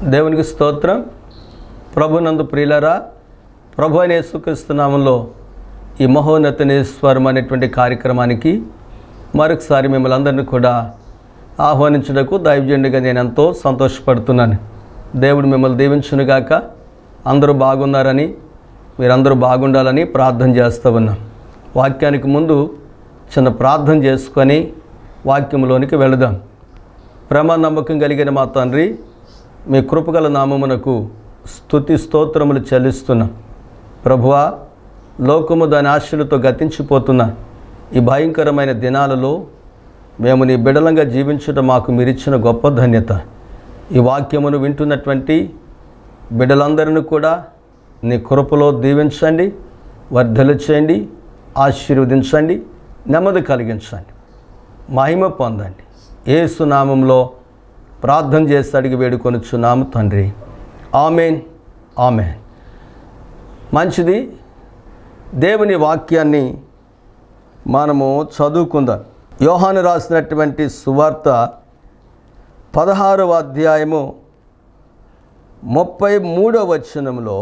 దేవునికి స్తోత్రం ప్రభునందు ప్రియులరా ప్రభు అనే యేసుక్రీస్తునామంలో ఈ మహోన్నతనేశ్వరం అనేటువంటి కార్యక్రమానికి మరొకసారి మిమ్మల్ని అందరినీ కూడా ఆహ్వానించుటకు దైవజెండుగా నేను ఎంతో సంతోషపడుతున్నాను దేవుడు మిమ్మల్ని దీవించునుగాక అందరూ బాగున్నారని మీరందరూ బాగుండాలని ప్రార్థన చేస్తూ ఉన్నాం వాక్యానికి ముందు చిన్న ప్రార్థన చేసుకొని వాక్యంలోనికి వెళదాం ప్రేమ నమ్మకం కలిగిన మా తండ్రి మీ కృపగల నామమునకు స్తుతి స్తోత్రములు చెల్లిస్తున్నాం ప్రభువా లోకము దాని ఆశలతో గతించిపోతున్న ఈ భయంకరమైన దినాలలో మేము నీ బిడలంగా జీవించడం మాకు మీరిచ్చిన గొప్ప ధన్యత ఈ వాక్యమును వింటున్నటువంటి బిడ్డలందరినీ కూడా నీ కృపలో దీవించండి వర్ధలు చేయండి ఆశీర్వదించండి నెమ్మది కలిగించండి మహిమ పొందండి ఏసు నామంలో ప్రార్థన చేసి అడిగి వేడుకొనుచున్నాము తండ్రి ఆమెన్ ఆమెన్ మంచిది దేవుని వాక్యాన్ని మనము చదువుకుందాం యోహాను రాసినటువంటి సువార్త పదహారవ అధ్యాయము ముప్పై మూడవ వచనంలో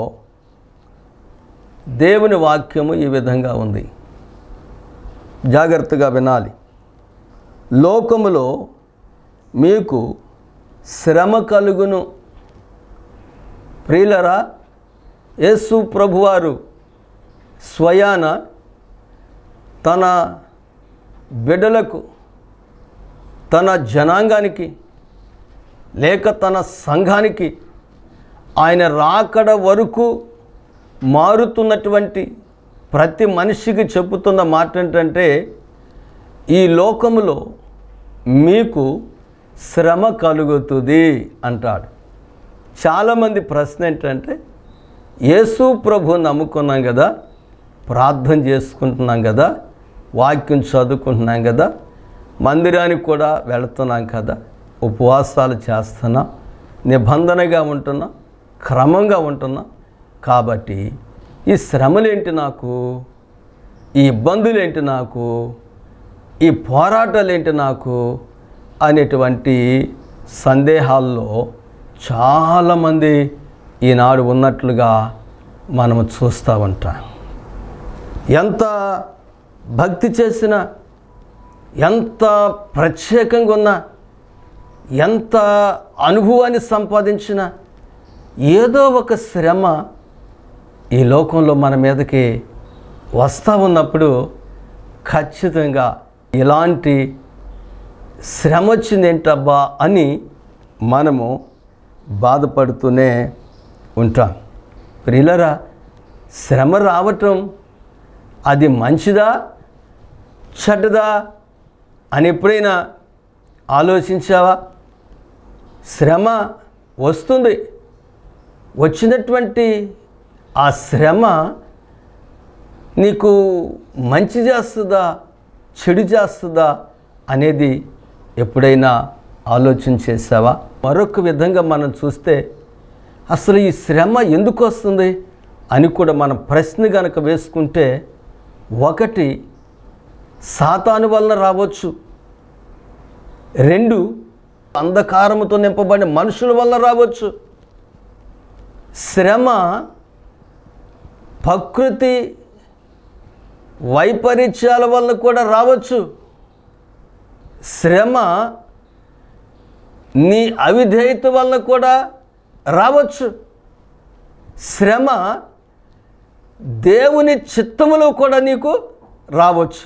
దేవుని వాక్యము ఈ విధంగా ఉంది జాగ్రత్తగా వినాలి లోకములో మీకు శ్రమ కలుగును ప్రియులరా యేసు ప్రభువారు స్వయాన తన బిడ్డలకు తన జనాంగానికి లేక తన సంఘానికి ఆయన రాకడ వరకు మారుతున్నటువంటి ప్రతి మనిషికి చెప్పుతున్న మాట ఏంటంటే ఈ లోకములో మీకు శ్రమ కలుగుతుంది అంటాడు చాలామంది ప్రశ్న ఏంటంటే యేసు ప్రభు నమ్ముకున్నాం కదా ప్రార్థన చేసుకుంటున్నాం కదా వాక్యం చదువుకుంటున్నాం కదా మందిరానికి కూడా వెళుతున్నాం కదా ఉపవాసాలు చేస్తున్నాం నిబంధనగా ఉంటున్నా క్రమంగా ఉంటున్నా కాబట్టి ఈ శ్రమలేంటి నాకు ఈ ఇబ్బందులేంటి నాకు ఈ పోరాటాలు ఏంటి నాకు అనేటువంటి సందేహాల్లో చాలామంది ఈనాడు ఉన్నట్లుగా మనము చూస్తూ ఉంటాం ఎంత భక్తి చేసినా ఎంత ప్రత్యేకంగా ఉన్నా ఎంత అనుభవాన్ని సంపాదించినా ఏదో ఒక శ్రమ ఈ లోకంలో మన మీదకి వస్తూ ఉన్నప్పుడు ఖచ్చితంగా ఇలాంటి శ్రమ వచ్చింది ఏంటబ్బా అని మనము బాధపడుతూనే ఉంటాం ప్రియులరా శ్రమ రావటం అది మంచిదా చెడ్డదా అని ఎప్పుడైనా ఆలోచించావా శ్రమ వస్తుంది వచ్చినటువంటి ఆ శ్రమ నీకు మంచి చేస్తుందా చెడు చేస్తుందా అనేది ఎప్పుడైనా ఆలోచన చేసావా మరొక విధంగా మనం చూస్తే అసలు ఈ శ్రమ ఎందుకు వస్తుంది అని కూడా మనం ప్రశ్న కనుక వేసుకుంటే ఒకటి సాతాను వలన రావచ్చు రెండు అంధకారముతో నింపబడిన మనుషుల వల్ల రావచ్చు శ్రమ ప్రకృతి వైపరీత్యాల వల్ల కూడా రావచ్చు శ్రమ నీ అవిధేయత వల్ల కూడా రావచ్చు శ్రమ దేవుని చిత్తములో కూడా నీకు రావచ్చు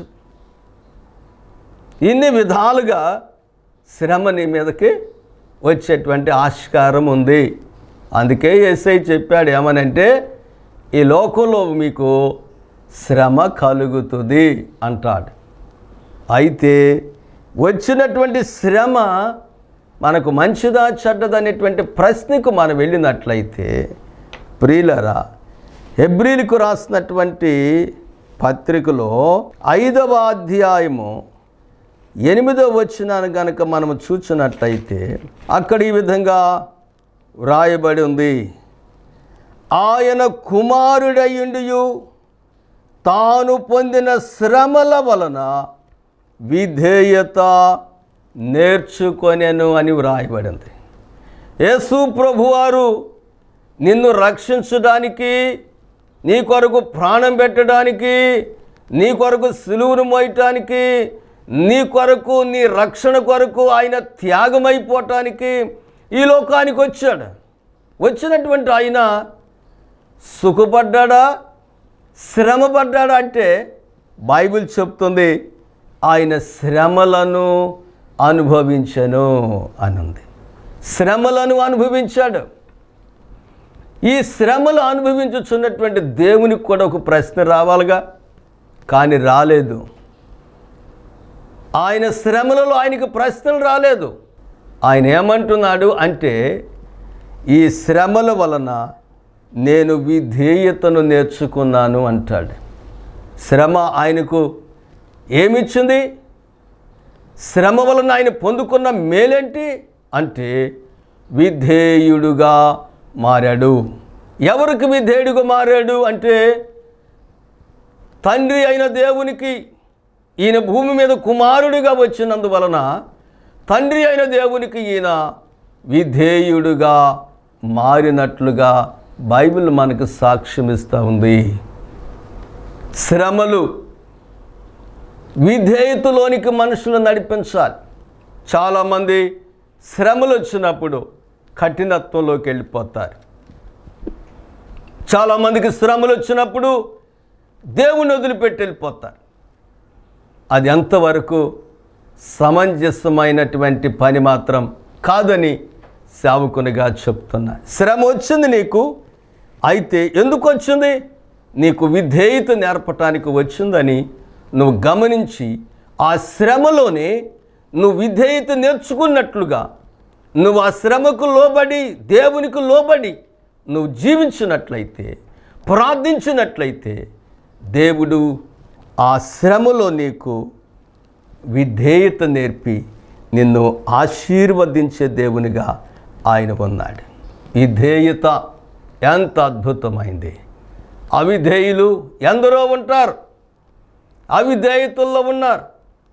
ఇన్ని విధాలుగా శ్రమ నీ మీదకి వచ్చేటువంటి ఆస్కారం ఉంది అందుకే ఎస్ఐ చెప్పాడు ఏమనంటే ఈ లోకంలో మీకు శ్రమ కలుగుతుంది అంటాడు అయితే వచ్చినటువంటి శ్రమ మనకు మంచిదా చెడ్డదనేటువంటి ప్రశ్నకు మనం వెళ్ళినట్లయితే ప్రియులరా హెబ్రిలకు రాసినటువంటి పత్రికలో ఐదవ అధ్యాయము ఎనిమిదో వచ్చినాను కనుక మనము చూసినట్లయితే అక్కడ ఈ విధంగా వ్రాయబడి ఉంది ఆయన కుమారుడయుండియు తాను పొందిన శ్రమల వలన విధేయత నేర్చుకొనెను అని వ్రాయబడింది యేసు ప్రభువారు నిన్ను రక్షించడానికి నీ కొరకు ప్రాణం పెట్టడానికి నీ కొరకు సిలువును మోయటానికి నీ కొరకు నీ రక్షణ కొరకు ఆయన త్యాగమైపోవటానికి ఈ లోకానికి వచ్చాడు వచ్చినటువంటి ఆయన సుఖపడ్డాడా శ్రమపడ్డాడా అంటే బైబిల్ చెప్తుంది ఆయన శ్రమలను అనుభవించను అనుంది శ్రమలను అనుభవించాడు ఈ శ్రమలు అనుభవించుచున్నటువంటి దేవునికి కూడా ఒక ప్రశ్న రావాలిగా కానీ రాలేదు ఆయన శ్రమలలో ఆయనకు ప్రశ్నలు రాలేదు ఆయన ఏమంటున్నాడు అంటే ఈ శ్రమల వలన నేను విధేయతను నేర్చుకున్నాను అంటాడు శ్రమ ఆయనకు ఏమిచ్చింది శ్రమ వలన ఆయన పొందుకున్న మేలేంటి అంటే విధేయుడుగా మారాడు ఎవరికి విధేయుడుగా మారాడు అంటే తండ్రి అయిన దేవునికి ఈయన భూమి మీద కుమారుడిగా వచ్చినందువలన తండ్రి అయిన దేవునికి ఈయన విధేయుడుగా మారినట్లుగా బైబిల్ మనకు సాక్ష్యం ఇస్తూ ఉంది శ్రమలు విధేయతలోనికి మనుషులు నడిపించాలి చాలామంది శ్రమలు వచ్చినప్పుడు కఠినత్వంలోకి వెళ్ళిపోతారు చాలామందికి శ్రమలు వచ్చినప్పుడు దేవుని వదిలిపెట్టి వెళ్ళిపోతారు అది ఎంతవరకు సమంజసమైనటువంటి పని మాత్రం కాదని సేవకునిగా చెప్తున్నా శ్రమ వచ్చింది నీకు అయితే ఎందుకు వచ్చింది నీకు విధేయత నేర్పటానికి వచ్చిందని నువ్వు గమనించి ఆ శ్రమలోనే నువ్వు విధేయత నేర్చుకున్నట్లుగా నువ్వు ఆ శ్రమకు లోబడి దేవునికి లోబడి నువ్వు జీవించినట్లయితే ప్రార్థించినట్లయితే దేవుడు ఆ శ్రమలో నీకు విధేయత నేర్పి నిన్ను ఆశీర్వదించే దేవునిగా ఆయన ఉన్నాడు విధేయత ఎంత అద్భుతమైంది అవిధేయులు ఎందరో ఉంటారు అవిధేయతల్లో ఉన్నారు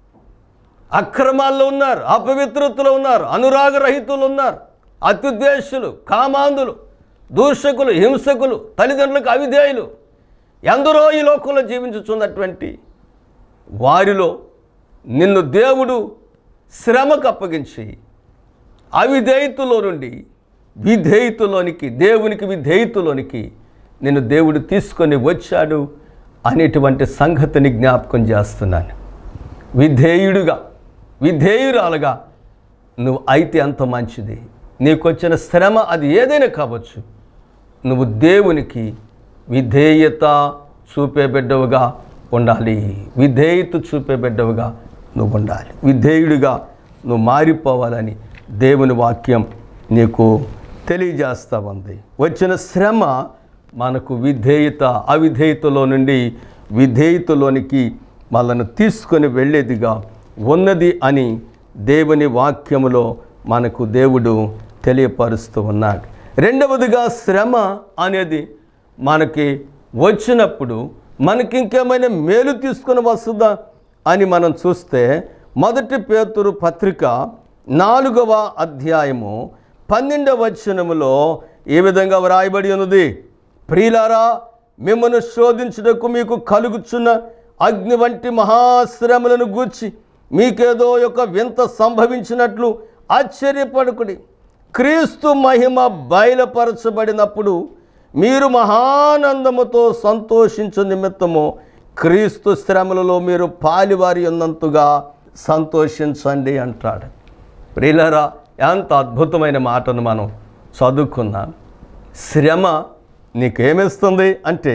అక్రమాల్లో ఉన్నారు అపవిత్రతలో ఉన్నారు అనురాగరహితులు ఉన్నారు అత్యుద్వేషులు కామాంధులు దూషకులు హింసకులు తల్లిదండ్రులకు అవిధేయులు ఎందరో ఈ లోకంలో జీవించుచున్నటువంటి వారిలో నిన్ను దేవుడు శ్రమకు అప్పగించి అవిధేయతలో నుండి విధేయతలోనికి దేవునికి విధేయతలోనికి నిన్ను దేవుడు తీసుకొని వచ్చాడు అనేటువంటి సంగతిని జ్ఞాపకం చేస్తున్నాను విధేయుడుగా విధేయురాలుగా నువ్వు అయితే అంత మంచిది నీకు వచ్చిన శ్రమ అది ఏదైనా కావచ్చు నువ్వు దేవునికి విధేయత చూపే బిడ్డవుగా ఉండాలి విధేయత చూపే బిడ్డవుగా నువ్వు ఉండాలి విధేయుడిగా నువ్వు మారిపోవాలని దేవుని వాక్యం నీకు తెలియజేస్తా ఉంది వచ్చిన శ్రమ మనకు విధేయత అవిధేయతలో నుండి విధేయతలోనికి మనల్ని తీసుకొని వెళ్ళేదిగా ఉన్నది అని దేవుని వాక్యములో మనకు దేవుడు తెలియపరుస్తూ ఉన్నాడు రెండవదిగా శ్రమ అనేది మనకి వచ్చినప్పుడు మనకి ఇంకేమైనా మేలు తీసుకొని వస్తుందా అని మనం చూస్తే మొదటి పేతురు పత్రిక నాలుగవ అధ్యాయము పన్నెండవ వచనములో ఏ విధంగా వ్రాయబడి ఉన్నది ప్రియులారా మిమ్మల్ని శోధించుటకు మీకు కలుగుచున్న అగ్ని వంటి మహాశ్రమలను గూర్చి మీకేదో ఒక వింత సంభవించినట్లు ఆశ్చర్యపడుకుడి క్రీస్తు మహిమ బయలుపరచబడినప్పుడు మీరు మహానందముతో సంతోషించు నిమిత్తము క్రీస్తు శ్రమలలో మీరు పాలివారి ఉన్నంతగా సంతోషించండి అంటాడు ప్రియులరా ఎంత అద్భుతమైన మాటను మనం చదువుకున్నాం శ్రమ నీకేమిస్తుంది అంటే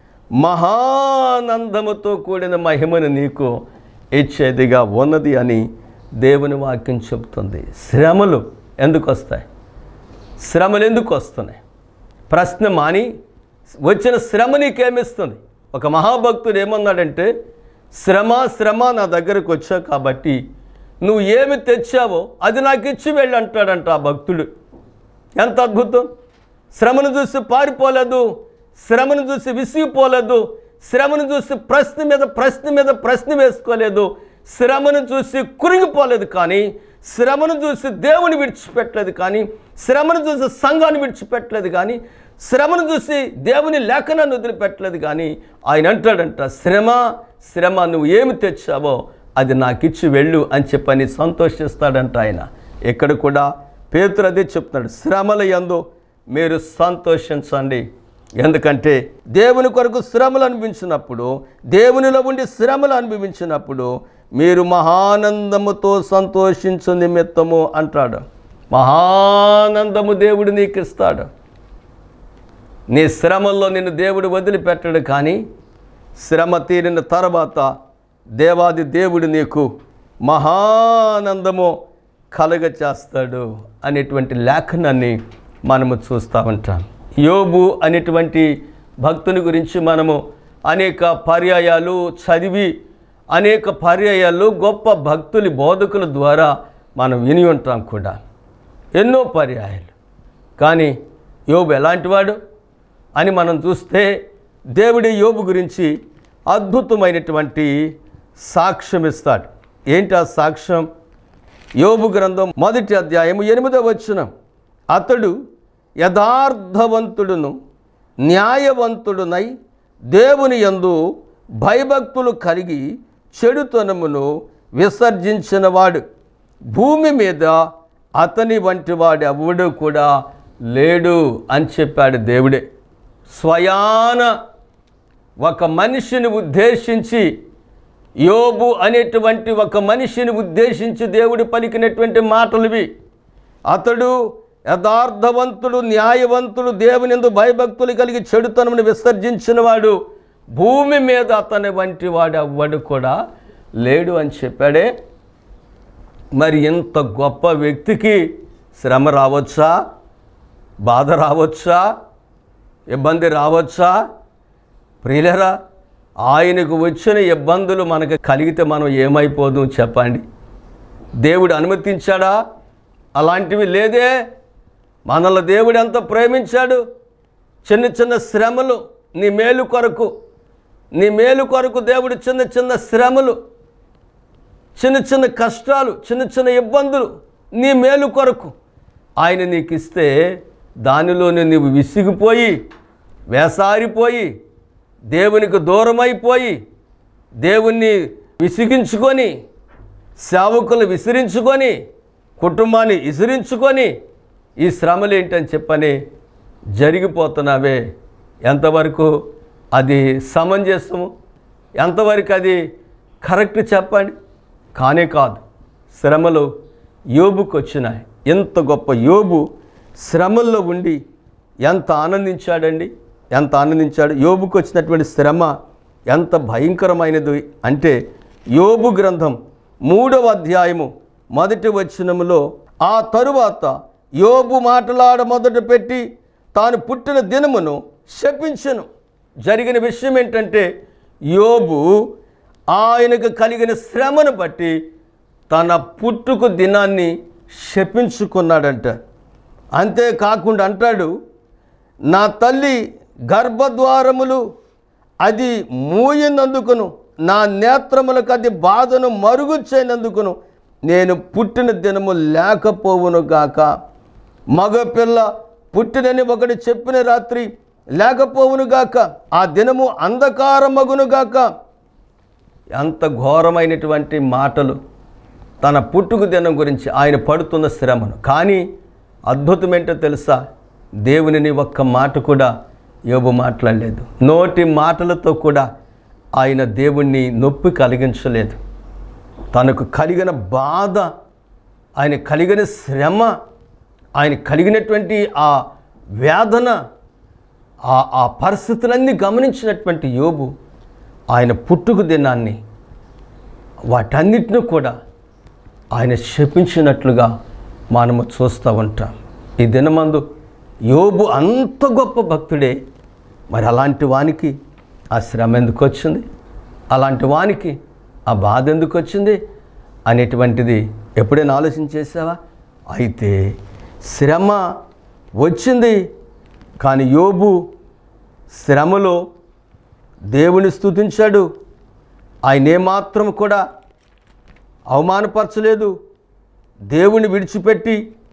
మహానందముతో కూడిన మహిమను నీకు ఇచ్చేదిగా ఉన్నది అని దేవుని వాక్యం చెప్తుంది శ్రమలు ఎందుకు వస్తాయి శ్రమలు ఎందుకు వస్తున్నాయి ప్రశ్న మాని వచ్చిన శ్రమ నీకేమిస్తుంది ఒక మహాభక్తుడు ఏమన్నాడంటే శ్రమ శ్రమ నా దగ్గరకు వచ్చావు కాబట్టి నువ్వు ఏమి తెచ్చావో అది నాకు ఇచ్చి వెళ్ళి అంటాడంట ఆ భక్తుడు ఎంత అద్భుతం శ్రమను చూసి పారిపోలేదు శ్రమను చూసి విసిగిపోలేదు శ్రమను చూసి ప్రశ్న మీద ప్రశ్న మీద ప్రశ్న వేసుకోలేదు శ్రమను చూసి కురిగిపోలేదు కానీ శ్రమను చూసి దేవుని విడిచిపెట్టలేదు కానీ శ్రమను చూసి సంఘాన్ని విడిచిపెట్టలేదు కానీ శ్రమను చూసి దేవుని లేఖనాన్ని వదిలిపెట్టలేదు కానీ ఆయన అంటాడంట శ్రమ శ్రమ నువ్వు ఏమి తెచ్చావో అది నాకు ఇచ్చి వెళ్ళు అని చెప్పని సంతోషిస్తాడంట ఆయన ఇక్కడ కూడా పేతురు అదే చెప్తున్నాడు శ్రమల యందు మీరు సంతోషించండి ఎందుకంటే దేవుని కొరకు శ్రమలు అనిపించినప్పుడు దేవునిలో ఉండి శ్రమలు అనుభవించినప్పుడు మీరు మహానందముతో సంతోషించు నిమిత్తము అంటాడు మహానందము దేవుడు నీకు ఇస్తాడు నీ శ్రమల్లో నిన్ను దేవుడు వదిలిపెట్టడు కానీ శ్రమ తీరిన తర్వాత దేవాది దేవుడు నీకు మహానందము కలుగ చేస్తాడు అనేటువంటి లేఖనాన్ని మనము చూస్తూ ఉంటాం యోబు అనేటువంటి భక్తుని గురించి మనము అనేక పర్యాయాలు చదివి అనేక పర్యాయాలు గొప్ప భక్తులి బోధకుల ద్వారా మనం విని ఉంటాం కూడా ఎన్నో పర్యాయాలు కానీ యోబు ఎలాంటివాడు అని మనం చూస్తే దేవుడి యోబు గురించి అద్భుతమైనటువంటి సాక్ష్యం ఇస్తాడు ఏంటి ఆ సాక్ష్యం యోబు గ్రంథం మొదటి అధ్యాయము ఎనిమిదవ వచనం అతడు యథార్థవంతుడును న్యాయవంతుడునై దేవుని యందు భయభక్తులు కలిగి చెడుతనమును విసర్జించినవాడు భూమి మీద అతని వంటి వాడు ఎవడు కూడా లేడు అని చెప్పాడు దేవుడే స్వయాన ఒక మనిషిని ఉద్దేశించి యోబు అనేటువంటి ఒక మనిషిని ఉద్దేశించి దేవుడు పలికినటువంటి మాటలువి అతడు యథార్థవంతుడు న్యాయవంతుడు దేవుని ఎందు భయభక్తులు కలిగి చెడుతనమును విసర్జించినవాడు భూమి మీద అతని వంటి వాడు ఎవ్వడు కూడా లేడు అని చెప్పాడే మరి ఇంత గొప్ప వ్యక్తికి శ్రమ రావచ్చా బాధ రావచ్చా ఇబ్బంది రావచ్చా ప్రియులరా ఆయనకు వచ్చిన ఇబ్బందులు మనకు కలిగితే మనం ఏమైపోదు చెప్పండి దేవుడు అనుమతించాడా అలాంటివి లేదే మనల్ని దేవుడు ఎంత ప్రేమించాడు చిన్న చిన్న శ్రమలు నీ మేలు కొరకు నీ మేలు కొరకు దేవుడు చిన్న చిన్న శ్రమలు చిన్న చిన్న కష్టాలు చిన్న చిన్న ఇబ్బందులు నీ మేలు కొరకు ఆయన నీకు ఇస్తే దానిలోనే నీవు విసిగిపోయి వేసారిపోయి దేవునికి దూరమైపోయి దేవుణ్ణి విసిగించుకొని సేవకులు విసిరించుకొని కుటుంబాన్ని విసిరించుకొని ఈ శ్రమలు ఏంటని చెప్పని జరిగిపోతున్నావే ఎంతవరకు అది సమంజసము ఎంతవరకు అది కరెక్ట్ చెప్పండి కానే కాదు శ్రమలు యోబుకు వచ్చినాయి ఎంత గొప్ప యోబు శ్రమల్లో ఉండి ఎంత ఆనందించాడండి ఎంత ఆనందించాడు యోబుకు వచ్చినటువంటి శ్రమ ఎంత భయంకరమైనది అంటే యోబు గ్రంథం మూడవ అధ్యాయము మొదటి వచనములో ఆ తరువాత యోబు మాటలాడ మొదట పెట్టి తాను పుట్టిన దినమును శపించను జరిగిన విషయం ఏంటంటే యోబు ఆయనకు కలిగిన శ్రమను బట్టి తన పుట్టుకు దినాన్ని శపించుకున్నాడంట అంతేకాకుండా అంటాడు నా తల్లి గర్భద్వారములు అది మూయినందుకును నా నేత్రములకు అది బాధను మరుగు చేయనందుకును నేను పుట్టిన దినము లేకపోవును గాక మగపిల్ల పుట్టినని ఒకటి చెప్పిన రాత్రి లేకపోవును గాక ఆ దినము అంధకారమగును గాక ఎంత ఘోరమైనటువంటి మాటలు తన పుట్టుకు దినం గురించి ఆయన పడుతున్న శ్రమను కానీ అద్భుతం ఏంటో తెలుసా దేవునిని ఒక్క మాట కూడా యోబు మాట్లాడలేదు నోటి మాటలతో కూడా ఆయన దేవుణ్ణి నొప్పి కలిగించలేదు తనకు కలిగిన బాధ ఆయన కలిగిన శ్రమ ఆయన కలిగినటువంటి ఆ వేదన ఆ ఆ పరిస్థితులన్నీ గమనించినటువంటి యోబు ఆయన పుట్టుకు దినాన్ని వాటన్నిటిని కూడా ఆయన శపించినట్లుగా మనము చూస్తూ ఉంటాం ఈ దినమందు యోబు అంత గొప్ప భక్తుడే మరి అలాంటి వానికి ఆ శ్రమ ఎందుకు వచ్చింది అలాంటి వానికి ఆ బాధ ఎందుకు వచ్చింది అనేటువంటిది ఎప్పుడైనా ఆలోచించేసావా అయితే శ్రమ వచ్చింది కానీ యోబు శ్రమలో దేవుని స్తుతించాడు ఆయన ఏమాత్రం కూడా అవమానపరచలేదు దేవుని విడిచిపెట్టి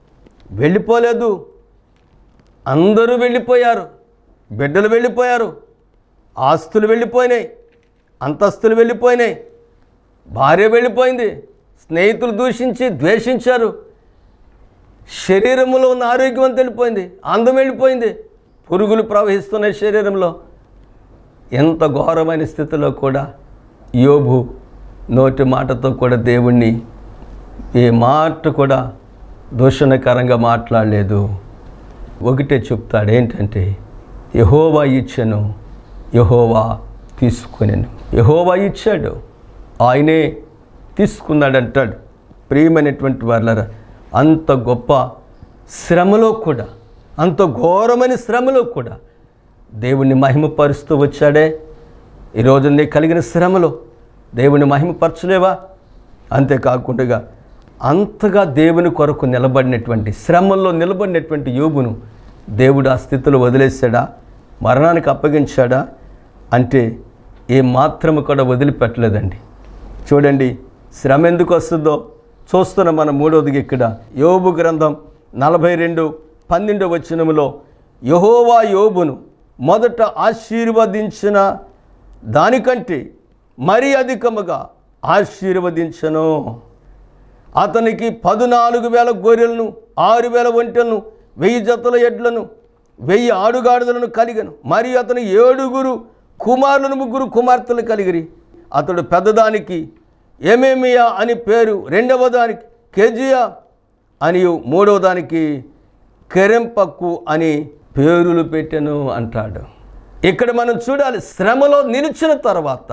వెళ్ళిపోలేదు అందరూ వెళ్ళిపోయారు బిడ్డలు వెళ్ళిపోయారు ఆస్తులు వెళ్ళిపోయినాయి అంతస్తులు వెళ్ళిపోయినాయి భార్య వెళ్ళిపోయింది స్నేహితులు దూషించి ద్వేషించారు శరీరంలో ఉన్న ఆరోగ్యం అంతా వెళ్ళిపోయింది అందం వెళ్ళిపోయింది పురుగులు ప్రవహిస్తున్నాయి శరీరంలో ఎంత ఘోరమైన స్థితిలో కూడా యోబు నోటి మాటతో కూడా దేవుణ్ణి ఏ మాట కూడా దూషణకరంగా మాట్లాడలేదు ఒకటే చెప్తాడు ఏంటంటే యహోవా ఇచ్చాను యహోవా తీసుకునేను యహోవా ఇచ్చాడు ఆయనే తీసుకున్నాడు అంటాడు ప్రియమైనటువంటి వాళ్ళ అంత గొప్ప శ్రమలో కూడా అంత ఘోరమైన శ్రమలో కూడా దేవుణ్ణి మహిమపరుస్తూ వచ్చాడే ఈరోజు నీకు కలిగిన శ్రమలో దేవుని మహిమపరచలేవా అంతేకాకుండా అంతగా దేవుని కొరకు నిలబడినటువంటి శ్రమల్లో నిలబడినటువంటి యోబును దేవుడు ఆ స్థితిలో వదిలేశాడా మరణానికి అప్పగించాడా అంటే ఏ మాత్రము కూడా వదిలిపెట్టలేదండి చూడండి శ్రమ ఎందుకు వస్తుందో చూస్తున్న మన మూడవది ఇక్కడ యోబు గ్రంథం నలభై రెండు పన్నెండవ వచనములో యహోవా యోబును మొదట ఆశీర్వదించిన దానికంటే మరీ అధికముగా ఆశీర్వదించను అతనికి పద్నాలుగు వేల గొర్రెలను ఆరు వేల ఒంటెలను వెయ్యి జతల ఎడ్లను వెయ్యి ఆడుగాడుదలను కలిగను మరి అతను ఏడుగురు కుమారులను ముగ్గురు కుమార్తెలు కలిగిరి అతడు పెద్దదానికి ఏమేమియా అని పేరు రెండవ దానికి కేజియా అని మూడవ దానికి కెరెంపక్కు అని పేరులు పెట్టెను అంటాడు ఇక్కడ మనం చూడాలి శ్రమలో నిలిచిన తర్వాత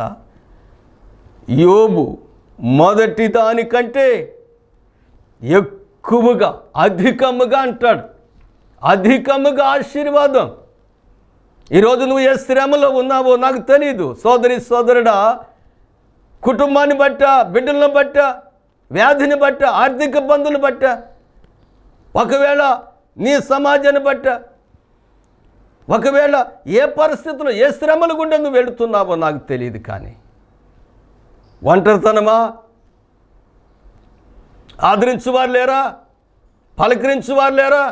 యోబు మొదటి దానికంటే ఎక్కువగా అధికముగా అంటాడు అధికముగా ఆశీర్వాదం ఈరోజు నువ్వు ఏ శ్రమలో ఉన్నావో నాకు తెలియదు సోదరి సోదరుడా కుటుంబాన్ని బట్ట బిడ్డలను బట్ట వ్యాధిని బట్ట ఆర్థిక ఇబ్బందులు బట్ట ఒకవేళ నీ సమాజాన్ని బట్ట ఒకవేళ ఏ పరిస్థితుల్లో ఏ శ్రమలు గుండా నువ్వు వెళుతున్నావో నాకు తెలియదు కానీ ఒంటరితనమా ఆదరించువారు లేరా పలకరించువారు లేరా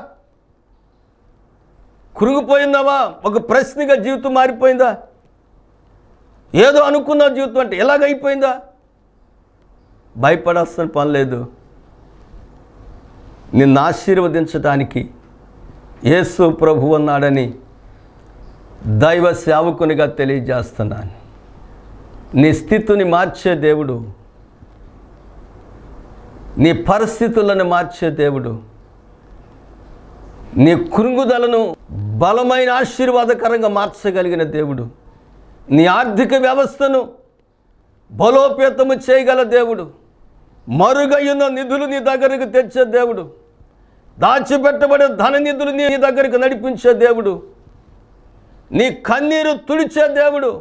కురుగుపోయిందావా ఒక ప్రశ్నగా జీవితం మారిపోయిందా ఏదో అనుకున్న జీవితం అంటే ఎలాగైపోయిందా భయపడాల్సిన పని లేదు నిన్ను ఆశీర్వదించడానికి యేసు ప్రభు అన్నాడని దైవ సేవకునిగా తెలియజేస్తున్నాను నీ స్థితిని మార్చే దేవుడు నీ పరిస్థితులను మార్చే దేవుడు నీ కృంగుదలను బలమైన ఆశీర్వాదకరంగా మార్చగలిగిన దేవుడు నీ ఆర్థిక వ్యవస్థను బలోపేతము చేయగల దేవుడు మరుగయ్యున్న నిధులు నీ దగ్గరకు తెచ్చే దేవుడు దాచిపెట్టబడే ధన నిధులు నీ దగ్గరికి నడిపించే దేవుడు నీ కన్నీరు తుడిచే దేవుడు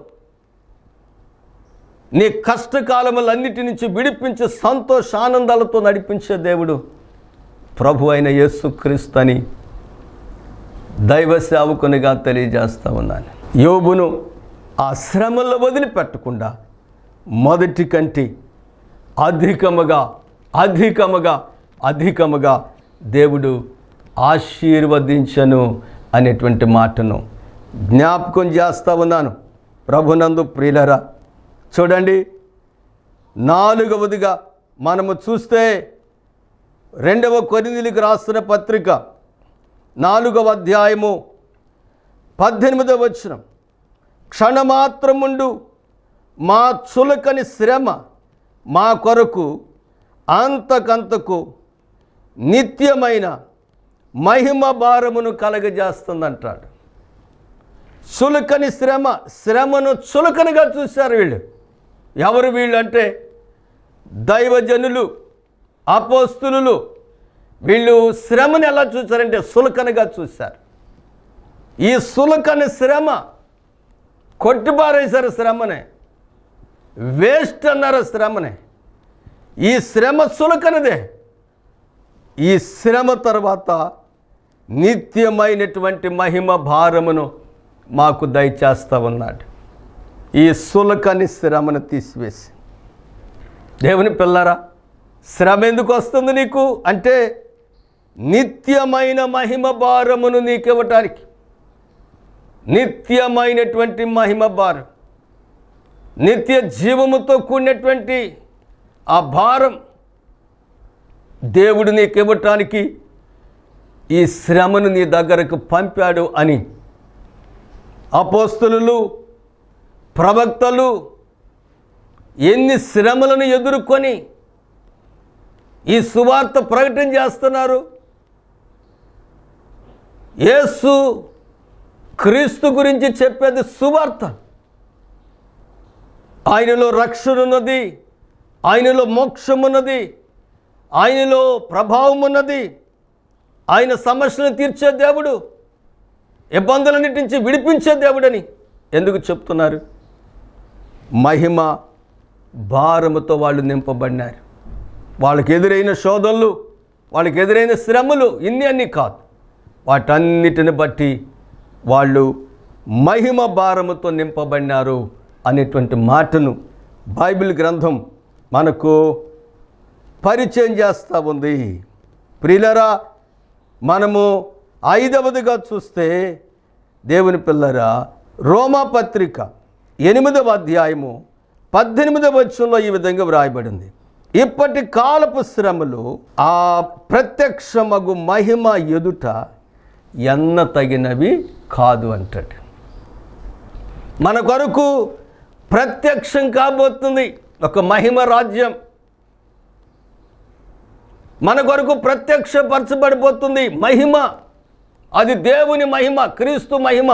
నీ కష్టకాలములన్నిటి నుంచి విడిపించి సంతోష ఆనందాలతో నడిపించే దేవుడు ప్రభు అయిన యేసుక్రీస్తు అని దైవ సేవకునిగా తెలియజేస్తా ఉన్నాను యోబును ఆ శ్రమల్లో వదిలిపెట్టకుండా మొదటి కంటే అధికముగా అధికముగా అధికముగా దేవుడు ఆశీర్వదించను అనేటువంటి మాటను జ్ఞాపకం చేస్తా ఉన్నాను ప్రభునందు ప్రియులరా చూడండి నాలుగవదిగా మనము చూస్తే రెండవ కొరిందులకు రాస్తున్న పత్రిక నాలుగవ అధ్యాయము పద్దెనిమిదవ వచనం క్షణమాత్రముండు మా చులకని శ్రమ మా కొరకు అంతకంతకు నిత్యమైన మహిమ భారమును కలగజేస్తుందంటాడు చులకని శ్రమ శ్రమను చులకనగా చూశారు వీళ్ళు ఎవరు వీళ్ళు అంటే దైవజనులు అపోస్తులు వీళ్ళు శ్రమను ఎలా చూశారంటే సులకనగా చూశారు ఈ సులకని శ్రమ కొట్టిపారేశారు శ్రమనే వేస్ట్ అన్నారు శ్రమనే ఈ శ్రమ సులకనదే ఈ శ్రమ తర్వాత నిత్యమైనటువంటి మహిమ భారమును మాకు దయచేస్తా ఉన్నాడు ఈ సులకని శ్రమను తీసివేసి దేవుని పిల్లరా శ్రమ ఎందుకు వస్తుంది నీకు అంటే నిత్యమైన మహిమ భారమును నీకివ్వటానికి నిత్యమైనటువంటి మహిమ భారం నిత్య జీవముతో కూడినటువంటి ఆ భారం దేవుడు నీకు ఇవ్వటానికి ఈ శ్రమను నీ దగ్గరకు పంపాడు అని అపోస్తులు ప్రవక్తలు ఎన్ని శ్రమలను ఎదుర్కొని ఈ సువార్త ప్రకటన చేస్తున్నారు యేసు క్రీస్తు గురించి చెప్పేది సువార్త ఆయనలో రక్షణ ఉన్నది ఆయనలో మోక్షం ఉన్నది ఆయనలో ప్రభావం ఉన్నది ఆయన సమస్యను తీర్చే దేవుడు ఇబ్బందులన్నిటి నుంచి విడిపించే దేవుడని ఎందుకు చెప్తున్నారు మహిమ భారముతో వాళ్ళు నింపబడినారు వాళ్ళకి ఎదురైన శోధనలు వాళ్ళకి ఎదురైన శ్రమలు ఇన్ని అన్ని కాదు వాటన్నిటిని బట్టి వాళ్ళు మహిమ భారముతో నింపబడినారు అనేటువంటి మాటను బైబిల్ గ్రంథం మనకు పరిచయం చేస్తూ ఉంది ప్రియులరా మనము ఐదవదిగా చూస్తే దేవుని పిల్లరా రోమా పత్రిక ఎనిమిదవ అధ్యాయము పద్దెనిమిదవ వచ్చంలో ఈ విధంగా వ్రాయబడింది ఇప్పటి కాలపు శ్రమలు ఆ ప్రత్యక్షమగు మహిమ ఎదుట ఎన్న తగినవి కాదు అంటాడు మన కొరకు ప్రత్యక్షం కాబోతుంది ఒక మహిమ రాజ్యం మన కొరకు ప్రత్యక్షపరచబడిపోతుంది మహిమ అది దేవుని మహిమ క్రీస్తు మహిమ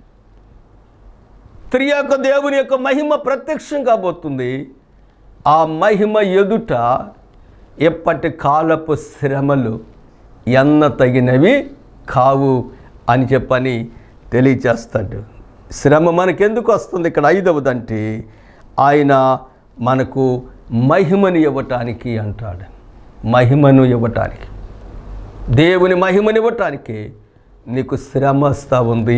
త్రి యొక్క దేవుని యొక్క మహిమ ప్రత్యక్షం కాబోతుంది ఆ మహిమ ఎదుట ఎప్పటి కాలపు శ్రమలు ఎన్న తగినవి కావు అని చెప్పని తెలియచేస్తాడు శ్రమ మనకెందుకు వస్తుంది ఇక్కడ ఐదవదంటే ఆయన మనకు మహిమను ఇవ్వటానికి అంటాడు మహిమను ఇవ్వటానికి దేవుని మహిమను ఇవ్వటానికి నీకు శ్రమ వస్తూ ఉంది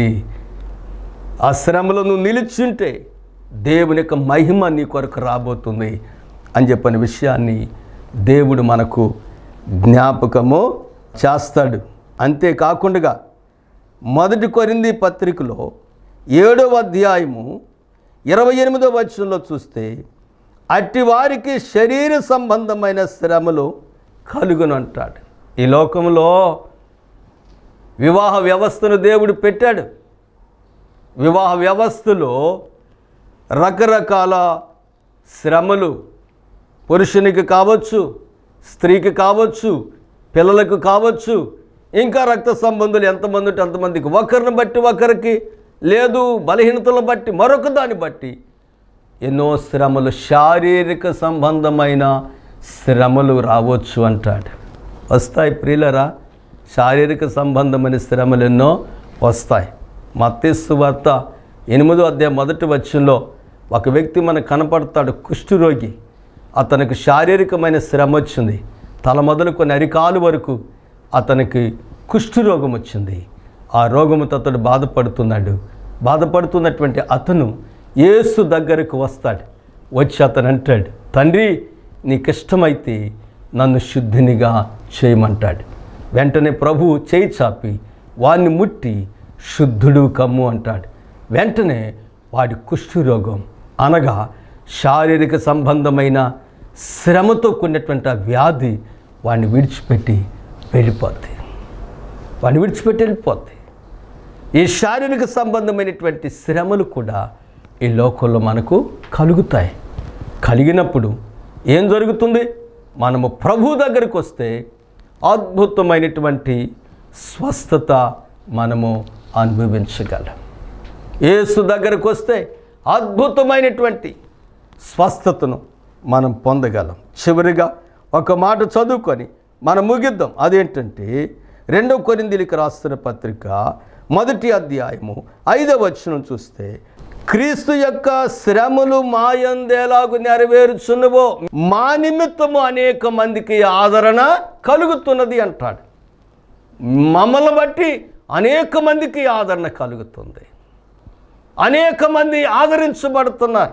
ఆ శ్రమలో నువ్వు నిలిచింటే దేవుని యొక్క మహిమ నీ కొరకు రాబోతుంది అని చెప్పిన విషయాన్ని దేవుడు మనకు జ్ఞాపకము చేస్తాడు అంతేకాకుండా మొదటి కొరింది పత్రికలో ఏడవ అధ్యాయము ఇరవై ఎనిమిదవ వచనంలో చూస్తే అట్టి వారికి శరీర సంబంధమైన శ్రమలు కలుగును అంటాడు ఈ లోకంలో వివాహ వ్యవస్థను దేవుడు పెట్టాడు వివాహ వ్యవస్థలో రకరకాల శ్రమలు పురుషునికి కావచ్చు స్త్రీకి కావచ్చు పిల్లలకు కావచ్చు ఇంకా రక్త సంబంధులు ఎంతమంది ఉంటే అంతమందికి ఒకరిని బట్టి ఒకరికి లేదు బలహీనతలను బట్టి మరొక దాన్ని బట్టి ఎన్నో శ్రమలు శారీరక సంబంధమైన శ్రమలు రావచ్చు అంటాడు వస్తాయి ప్రియులరా శారీరక సంబంధమైన శ్రమలు ఎన్నో వస్తాయి మత్తేసు వార్త ఎనిమిదో అధ్యాయం మొదటి వచ్చంలో ఒక వ్యక్తి మనకు కనపడతాడు కుష్ఠరోగి అతనికి శారీరకమైన శ్రమ వచ్చింది తల మొదలుకొని అరికాలు వరకు అతనికి కుష్ఠరోగం వచ్చింది ఆ రోగముతో అతడు బాధపడుతున్నాడు బాధపడుతున్నటువంటి అతను యేసు దగ్గరకు వస్తాడు వచ్చి అతను అంటాడు తండ్రి నీకు ఇష్టమైతే నన్ను శుద్ధినిగా చేయమంటాడు వెంటనే ప్రభువు చేయి చాపి వాడిని ముట్టి శుద్ధుడు కమ్ము అంటాడు వెంటనే వాడి కుష్ఠరోగం అనగా శారీరక సంబంధమైన శ్రమతో కూడినటువంటి ఆ వ్యాధి వాడిని విడిచిపెట్టి వెళ్ళిపోద్ది వాడిని విడిచిపెట్టి వెళ్ళిపోద్ది ఈ శారీరక సంబంధమైనటువంటి శ్రమలు కూడా ఈ లోకంలో మనకు కలుగుతాయి కలిగినప్పుడు ఏం జరుగుతుంది మనము ప్రభు దగ్గరికి వస్తే అద్భుతమైనటువంటి స్వస్థత మనము అనుభవించగలం యేసు దగ్గరకు వస్తే అద్భుతమైనటువంటి స్వస్థతను మనం పొందగలం చివరిగా ఒక మాట చదువుకొని మనం ముగిద్దాం అదేంటంటే రెండవ కొరిందిలికి రాస్తున్న పత్రిక మొదటి అధ్యాయము ఐదవ వచనం చూస్తే క్రీస్తు యొక్క శ్రమలు మాయందేలాగు నెరవేరుచున్నవో మా నిమిత్తము అనేక మందికి ఆదరణ కలుగుతున్నది అంటాడు మమ్మల్ని బట్టి అనేక మందికి ఆదరణ కలుగుతుంది అనేక మంది ఆదరించబడుతున్నారు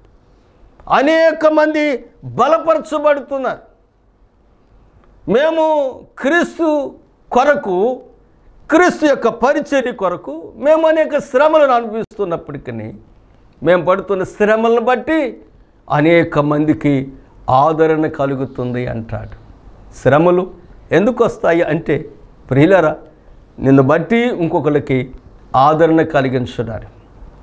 అనేక మంది బలపరచబడుతున్నారు మేము క్రీస్తు కొరకు క్రీస్తు యొక్క పరిచర్య కొరకు మేము అనేక శ్రమలను అనుభవిస్తున్నప్పటికీ మేము పడుతున్న శ్రమలను బట్టి అనేక మందికి ఆదరణ కలుగుతుంది అంటాడు శ్రమలు ఎందుకు వస్తాయి అంటే ప్రియులరా నిన్ను బట్టి ఇంకొకరికి ఆదరణ కలిగించడానికి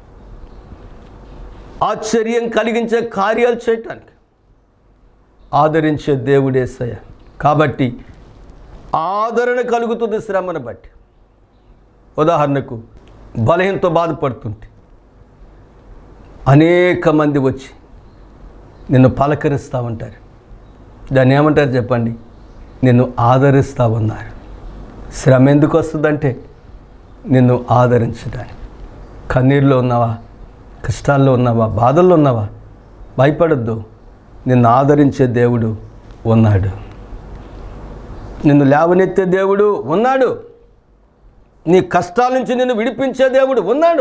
ఆశ్చర్యం కలిగించే కార్యాలు చేయటానికి ఆదరించే దేవుడేసయ్య కాబట్టి ఆదరణ కలుగుతుంది శ్రమను బట్టి ఉదాహరణకు బలహీనతో బాధపడుతుంటే అనేక మంది వచ్చి నిన్ను పలకరిస్తూ ఉంటారు దాన్ని ఏమంటారు చెప్పండి నిన్ను ఆదరిస్తూ ఉన్నారు శ్రమ ఎందుకు వస్తుందంటే నిన్ను ఆదరించడానికి కన్నీరులో ఉన్నావా కష్టాల్లో ఉన్నావా బాధల్లో ఉన్నావా భయపడద్దు నిన్ను ఆదరించే దేవుడు ఉన్నాడు నిన్ను లేవనెత్తే దేవుడు ఉన్నాడు నీ కష్టాల నుంచి నిన్ను విడిపించే దేవుడు ఉన్నాడు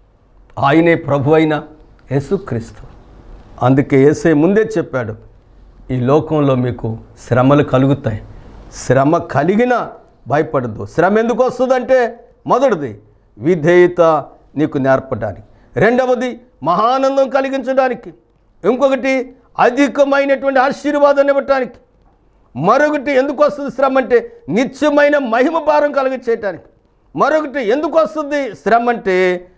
ఆయనే ప్రభు అయిన యేసుక్రీస్తు అందుకే యేసే ముందే చెప్పాడు ఈ లోకంలో మీకు శ్రమలు కలుగుతాయి శ్రమ కలిగినా భయపడద్దు శ్రమ ఎందుకు వస్తుందంటే మొదటిది విధేయత నీకు నేర్పడానికి రెండవది మహానందం కలిగించడానికి ఇంకొకటి అధికమైనటువంటి ఆశీర్వాదాన్ని ఇవ్వటానికి మరొకటి ఎందుకు వస్తుంది శ్రమ అంటే నిత్యమైన మహిమ భారం కలిగించేయటానికి మరొకటి ఎందుకు వస్తుంది శ్రమ అంటే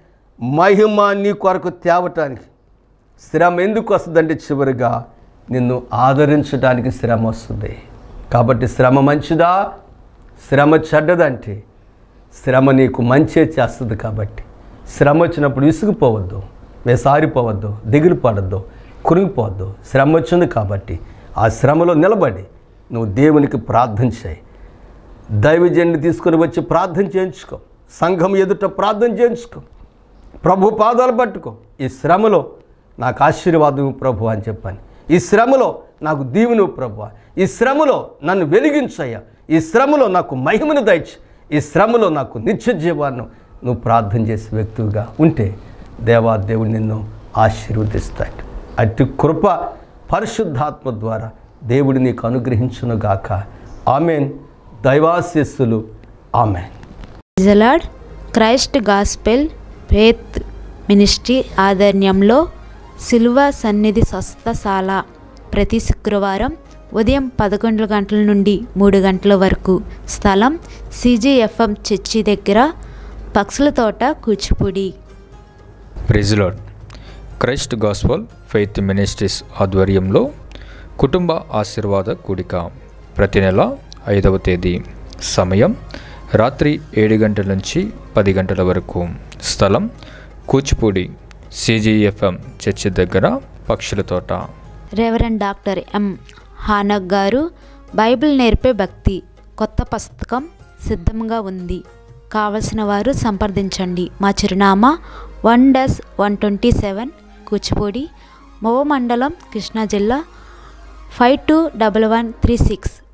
మహిమ నీ కొరకు తేవటానికి శ్రమ ఎందుకు వస్తుందంటే చివరిగా నిన్ను ఆదరించడానికి శ్రమ వస్తుంది కాబట్టి శ్రమ మంచిదా శ్రమ చెడ్డదంటే శ్రమ నీకు మంచే చేస్తుంది కాబట్టి శ్రమ వచ్చినప్పుడు విసిగిపోవద్దు వేసారిపోవద్దు దిగులు పడద్దు కురిగిపోవద్దు శ్రమ వచ్చింది కాబట్టి ఆ శ్రమలో నిలబడి నువ్వు దేవునికి ప్రార్థన చేయి దైవజన్ని తీసుకొని వచ్చి ప్రార్థన చేయించుకో సంఘం ఎదుట ప్రార్థన చేయించుకో ప్రభు పాదాలు పట్టుకో ఈ శ్రమలో నాకు ఆశీర్వాదం ప్రభు అని చెప్పాను ఈ శ్రమలో నాకు దీవును ప్రభు ఈ శ్రమలో నన్ను వెలిగించయ్యా ఈ శ్రమలో నాకు మహిమను దయచి ఈ శ్రమలో నాకు నిత్య జీవాన్ని నువ్వు ప్రార్థన చేసే వ్యక్తిగా ఉంటే దేవా దేవుడు నిన్ను ఆశీర్వదిస్తాడు అట్టి కృప పరిశుద్ధాత్మ ద్వారా దేవుడు నీకు అనుగ్రహించునుగాక ఆమెన్ దైవాశీస్సులు ఆమెన్ జలాడ్ క్రైస్ట్ గాస్పెల్ ఫేత్ మినిస్ట్రీ ఆధ్వర్యంలో సిల్వ సన్నిధి స్వస్థశాల ప్రతి శుక్రవారం ఉదయం పదకొండు గంటల నుండి మూడు గంటల వరకు స్థలం సిజిఎఫ్ఎం చర్చి దగ్గర పక్షుల తోట కూచిపూడి ప్రెజిలాడ్ క్రైస్ట్ గాస్పల్ ఫెయిత్ మినిస్ట్రీస్ ఆధ్వర్యంలో కుటుంబ ఆశీర్వాద కూడిక ప్రతి నెల ఐదవ తేదీ సమయం రాత్రి ఏడు గంటల నుంచి పది గంటల వరకు స్థలం కూచిపూడి సిజిఎఫ్ఎం చర్చి దగ్గర పక్షుల తోట రెవరెండ్ డాక్టర్ ఎం హానక్ గారు బైబిల్ నేర్పే భక్తి కొత్త పుస్తకం సిద్ధంగా ఉంది కావలసిన వారు సంప్రదించండి మా చిరునామా one dash one twenty seven Kuchipudi Movva మండలం కృష్ణా జిల్లా five two double one three six